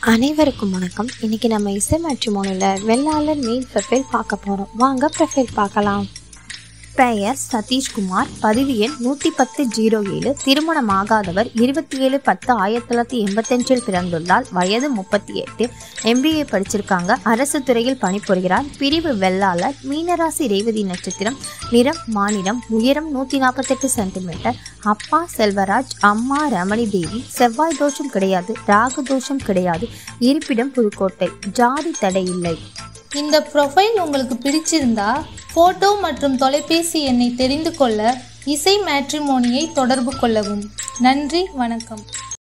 அனைவருக்கும் வணக்கம் இன்னைக்கு நம்ம இசை மேட்ரிமோனியில் வெள்ளாளர் மெயில் ப்ரொஃபைல் பார்க்க போகிறோம் வாங்க ப்ரொஃபைல் பார்க்கலாம் பெயர் சதீஷ்குமார் பதிவு எண் நூற்றி பத்து ஜீரோ ஏழு திருமணமாகாதவர் இருபத்தி ஏழு பத்து ஆயிரத்தி தொள்ளாயிரத்தி எண்பத்தஞ்சில் பிறந்துள்ளார் வயது முப்பத்தி எட்டு எம்பிஏ படிச்சிருக்காங்க அரசு துறையில் பணிபுரிகிறார் பிரிவு வெள்ளாளர் மீனராசி ரேவதி நட்சத்திரம் நிறம் மாநிலம் உயரம் நூற்றி நாற்பத்தெட்டு சென்டிமீட்டர் அப்பா செல்வராஜ் அம்மா ரமணி தேவி செவ்வாய் தோஷம் கிடையாது ராகு தோஷம் கிடையாது இருப்பிடம் புதுக்கோட்டை ஜாதி தடை இல்லை இந்த ப்ரொஃபைல் உங்களுக்கு பிடிச்சிருந்தா ஃபோட்டோ மற்றும் தொலைபேசி எண்ணை தெரிந்து கொள்ள இசை மேட்ரிமோனியை தொடர்பு கொள்ளவும் நன்றி வணக்கம்